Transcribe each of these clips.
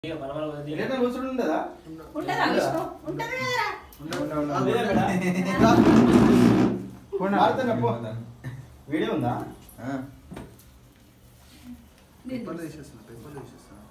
ఇక మనమల వదిలి. ఎక్కడైనా కూర్చుని ఉండదా ఉంటదా విష్ణు ఉంటది కదరా అదే కదా. ఆడుతున్నా పో వీడియో ఉందా పేపర్లు తీసేస్తున్నా పేపర్లు తీసేస్తున్నా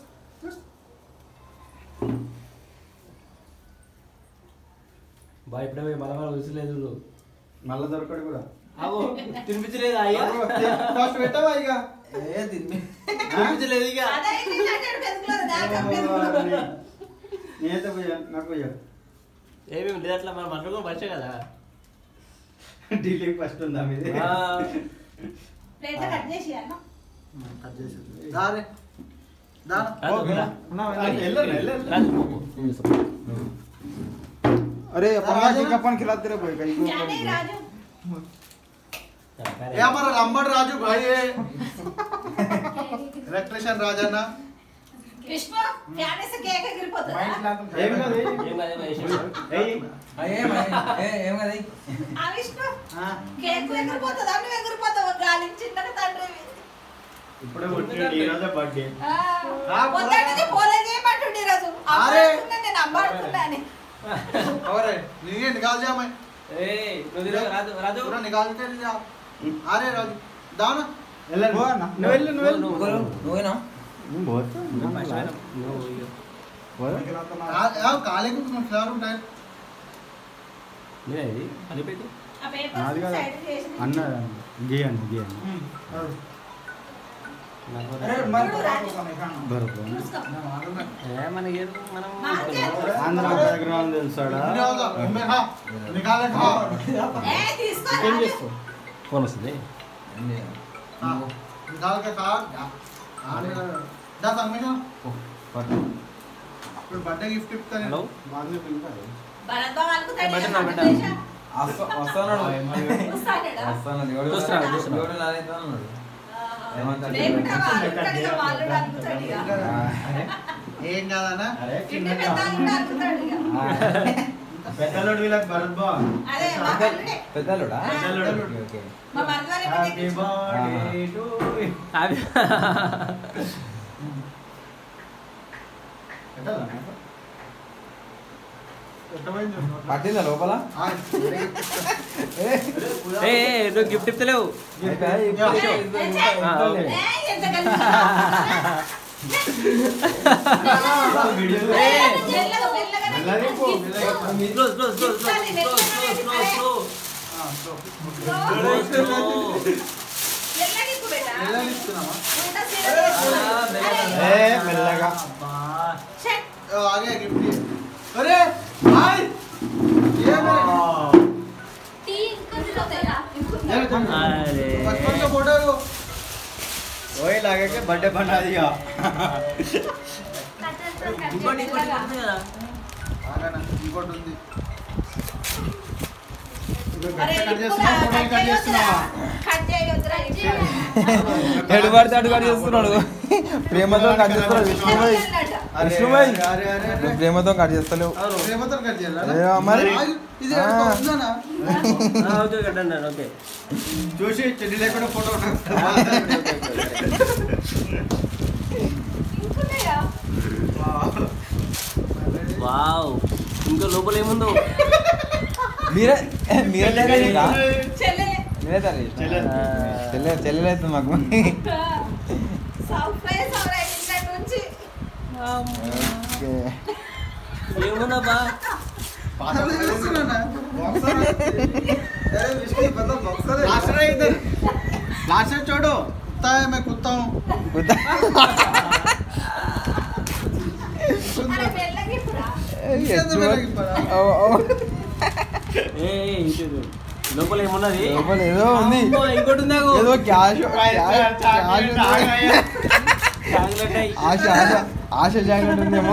బా ఇప్పుడే పోయి మనమల వదిలేదు చూడు. మళ్ళా దొరకడు కూడా ఆగో, తినిపించలేదా అయ్యా ఫస్ట్ పెట్టవా ఇక ఏ తిని తినిపించలేదు ఇక అదే ఇది అంటాడు పెరుగులో దాకా పెరుగులో నేనైతే పోయా నాకు పోయా ఏమేమి లేదు అట్లా మనం మాట్లాడుకోవడం మంచిగా కదా ఢిల్లీ ఫస్ట్ ఉందా మీది ఆ, ప్లేట్ కట్ చేసి అన్న కట్ చేసేది దారే దాన రాజు, రా. వెళ్ళండి, వెళ్ళండి. రాజు, పో, పో. నువ్వు తీసుకో. अरे पंगा जी का अपन खिलाते रहे भाई कहीं जाने राजू ఏ మన రంబడ్ రాజు భాయ్ ఎలక్ట్రీషియన్ రాజన్న విష్ణు ఫ్యాన్ వేస్తే కేక్ ఎగిరిపోతుందా ఏం కాదు ఏయ్. ఏం కాదు, ఏం వేసేసి. ఏయ్. ఆ విష్ణు కేక్ ఎగిరిపోతుందా నువ్వు ఎగిరిపోతావు గాలి చిన్నగా తండ్రి ఇప్పుడే పుట్టిండు ఈ రోజే బర్త్డే పొద్దున్నే పోలే చేయమంటుండే ఈరోజు అరే. అమ్మాడుతున్నా నేను అమ్మాడుతున్నా అని అవరే నీకే నికాల్ जा मैं ఏయ్, నువ్వు తిరగ, రాజు, రాజు. पूरा निकाल के ले जा अरे राजू दाना వెళ్ళండి పో అన్న. నువ్వు వెళ్ళు నువ్వు వెళ్ళు నువ్వు, నువ్వు. बहुत నువ్వు ఫస్ట్ ఆయన. నువ్వు ఇక. यार काले को तुम खिला रहा हूं टाइम నేనే ఇది అనిపోయింది ఆ పేపర్ నాది కాదు. సైడ్ చేసి అన్న గీయండి గీయండి నాకు अरे मर रहा బరువు చూసుకో ఏ, మనకి ఏదో మనం నాకే. ఆంధ్ర బ్యాక్గ్రౌండ్ తెలుసాడా नहीं होगा मैं हां निकाल खा ఏ తీసుకో ఏం రాజు. చేస్తావు ఫోన్ వస్తుంది हां निकाल के खा हां मेरा दा संग में जा फिर बर्थडे गिफ्ट गिफ्ट करें హలో बाद में पिंपल భరత్ బాబు అనుకుంటాడు బెటర్ నా, ఏమన్నా బెటర్. చేశా? వస్తాడా? చూస్తున్నా చూస్తున్నా ఆహా. లేకుంటావా? అనుకుంటాడు ఇక వాళ్ళు కూడా అనుకుంటాడు ఇక. ఏం కాదన్నా అరే ఇంటి చిన్నగా పెద్ద కూడా అనుకుంటాడు ఇక. పెద్దలోడు వీళ్ళకి భరత్ బా అదే మా కల్లుడే. పెద్దలుడా పెద్దలోడు మా మరదవారి హ్యాపీ బర్త్డే టు అవి పట్టిందా లోపల ఏ ఏ, నువ్వు గిఫ్ట్ ఇస్తలేవు ఆ, ఓకే. ఏ, ఎంత కలిసి వీడియో ఏ, మెల్లగా, మెల్లగా మెల్లగా పో, మెల్లగా పో. Close close close close close close close మెల్లగా ఇప్పు బేటా. ఎలా ఇస్తున్నావా ఇంత సీరియస్ అరే, ఏ మెల్లగా షట్. ओ, आ गया गिफ्ट अरे भाई ये मेरे టీ ఇంకొంచెం ఉందా? ఇంకొంచెం. అరే बचपन का फोटो है वो वही लगे के बर्थडे बना दिया ఇంకోటి ఇంకోటి ఇంకోటి ఉంది కదా आगा ना ఇంకోటి ఉంది అరే, కట్ ఇప్పుడా? చేస్తున్నా ఫోటోలు కట్ కట్ చేస్తున్నా చేయొద్దురా? కట్ చేయొద్దురా, ఇది. ఎడు పడితే అడుగు అడుగు చేస్తున్నాడు ప్రేమతో కట్ చేస్తున్నాడు విష్ణుభాయ్ అన్నట్టు. అరే విష్ణుభాయ్ అరే అరే అరే నువ్వు ప్రేమతో కట్ చేస్తలేవు ప్రేమతో కట్ చేయాలా ఏ, మరి? ఆగు, ఇది ఆ. ఎక్కడ ఉందానా ఆ, ఓకే కట్టండి ఓకే చూసి చెడ్డి లేకుండా ఫోటో ఇంకున్నాయా? వావ్ ఇంకా లోపల ఏముందో మీరే మీరే తయారు చేసిరా? చెల్లెలే. మీరే తయారు చేసిరా? చెల్లె. చెల్లె చెల్లెలేదు మాకు సర్ప్రైజ్ ఎవరైనా ఇంట్లో నుంచి. ఓకే ఏముందబ్బా అరే చేస్తున్నానా अरे विष्णु बंदा बॉक्सर है लास्ट रहा इधर लास्ट से छोड़ो कुत्ता है मैं कुत्ता हूँ అరే, మెల్లగా ఇప్పుడా? ఇంకేంది మెల్లగా ఇప్పుడా? ఏ ఏ, ఇటు ఇటు. లోపల ఏమున్నది లోపల ఏదో ఉంది అమ్మో, ఇంకోటి ఉంది నాకు. ఏదో క్యాష్ చాక్లెట్ చాక్లెట్ అయ్యి. ఆశ ఆశ ఆశ జాగ్రత్త ఉందేమో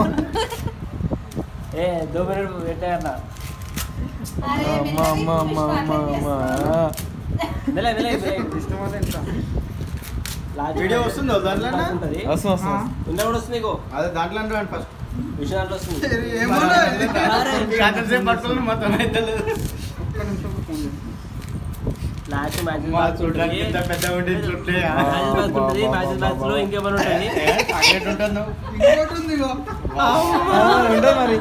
ఏ దో మినిట్ పెట్టాయన్న అరే, అమ్మ అమ్మ అమ్మ అమ్మ అమ్మ మెల్ల మెల్ల వీడియో వస్తుందో దాంట్లో ఉంటుంది వస్తుంది వస్తుంది ఇందా కూడా వస్తుంది నీకు అదే దాంట్లో రండి ఫస్ట్ విషయం దాంట్లో వస్తుంది ఏమన్నా ఇది? అరే, అంతసేపు పట్టుకుని మొత్తం అయితే లేదు ఒక్క నిమిషం ఫోన్ చేయి. లాస్ట్ మ్యాచెస్ మా చూడడానికి ఇంత పెద్ద ఉంటుంది చుట్లే మ్యాచెస్ మ్యాచ్ ఉంటుంది మ్యాచెస్ మ్యాచ్ లో ఇంకేమైనా ఉంటుంది చాక్లెట్ ఉంటుంది నువ్వు. ఇంకోటి ఉంది ఇగో ఉంటుంది మరి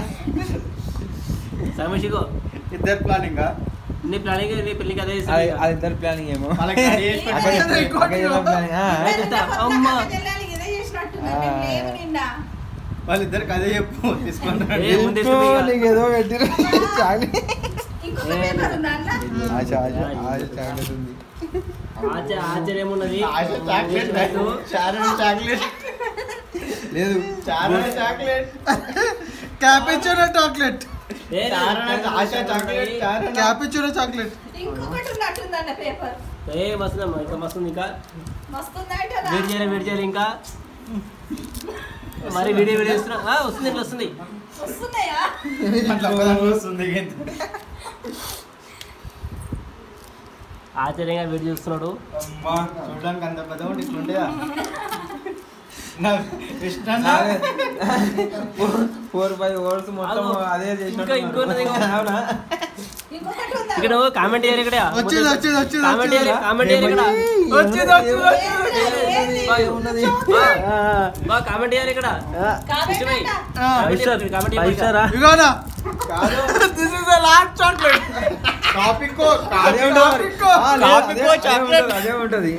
సమీషికో ఇద్దరు ప్లానింగ్ నీ ప్లానింగ్ నీ పెళ్ళికి అదే అది చేస్తాను అది ఇద్దరు ప్లానింగ్ ఏమో వాళ్ళకి అది చేసి అక్కడ పెట్టేసి. చెప్పు, అక్కడ ఏదో planning. ఆ, అయితే చెప్తా. అమ్మ. ఇదే చేసినట్టున్నారు మేము లేవు నిన్న వాళ్ళిద్దరికి అదే చెప్పు తీసుకొని రండి. ఏ, ముందే ఎందుకో చెప్పు ఇక. నీకు ఏదో పెట్టిరు చాక్లెట్ ఇంకొక పేపర్ ఉందా అన్న? ఆశ ఆశ ఆశ చాక్లెట్ ఉంది ఆశ్చర్య ఆశ్చర్యం ఏమున్నది ఆశ చాక్లెట్ చారణి చాక్లెట్ లేదు చారణి చాక్లెట్ క్యాపిచినో చాక్లెట్ ఏ, చారణి ఆశ చాక్లెట్ చారణి క్యాపిచినో చాక్లెట్ ఇంకొకటి ఉన్నట్టుందన్న పేపర్ ఏ మస్తు ఇంకా మస్తు ఉంది ఇంకా మస్తుందంట వెయిట్ చేయాలి వెయిట్ చేయాలి ఇంకా మరి వీడియో వీడియో ఇస్తున్నా ఆ, వస్తుంది ఇట్లా వస్తుంది వస్తున్నాయా అట్లా ఒక్కదానికి వస్తుంది ఇంత. ఆశ్చర్యంగా వెయిట్ చేస్తున్నాడు అమ్మా చూడడానికి అంత పెద్ద ఒకటి ఇట్లుండేదా నా ఇష్టం ఫోర్ ఫైవ్ వర్డ్స్ మొత్తం ఆగు. అదే చేసిన ఇంకా ఇంకోటి అవునా ఇంకొకటి ఉందా ఇక్కడ కామెంట్ చేయరు ఇక్కడ వచ్చింది, వచ్చింది, వచ్చింది, కామెంట్ చేయరు వచ్చింది. కామెంట్ చేయరు ఇక్కడ వచ్చింది, వచ్చింది, ఏంది? బా, ఉన్నది బా కామెంట్ చేయరు ఇక్కడ కామెంట్ ఇష్టమై. అంట. ఆ, కామెంట్ చేయరు, కామెంట్ చేయరు ఇక్కడ. ఇగోనా కాదు this is the last chocolate topic అదే ఉంటుంది మరి. ఆ, లేదు, కాఫీ అదే- కో అదే చాక్లెట్. ఉంటుంది, అదే ఉంటది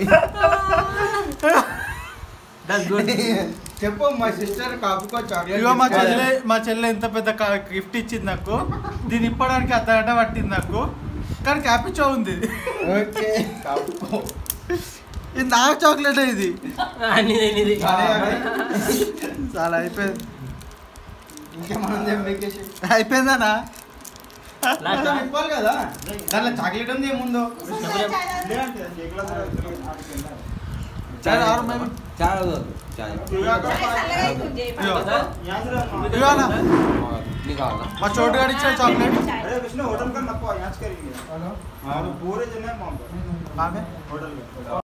That's good. చెప్పు మా సిస్టర్ కాపుకో చాక్లెట్ ఇగో మా తీసుకోవాలి. చెల్లె మా చెల్లె ఎంత పెద్ద గిఫ్ట్ ఇచ్చింది నాకు దీన్ని ఇప్పడానికి అర్ధ గంట పట్టింది నాకు కానీ క్యాపిచో ఉంది ఇది. ఓకే కాపుకో ఇది నా చాక్లెట్ ఇది అన్ని ఇది అదే, అదే. చాలా అయిపోయింది ఇంకేమన్నా చెప్పేసి అయిపోయిందనా లాస్ట్ చెప్పాలి కదా దాంట్లో చాక్లెట్ ఉంది ఏముందో సరే, ఆరు మేము. చాలా వద్దు. చాలా. చల్లగా అవుతుంది. ఇగో. ఇగోనా నీకు కావాలా మా చోటు గారు ఇచ్చిన చాక్లెట్ చాయ్. अरे विष्णु होटल का नको यहाँ करेंगे హలో हाँ पूरे जने वहाँ पर ఆమె होटल में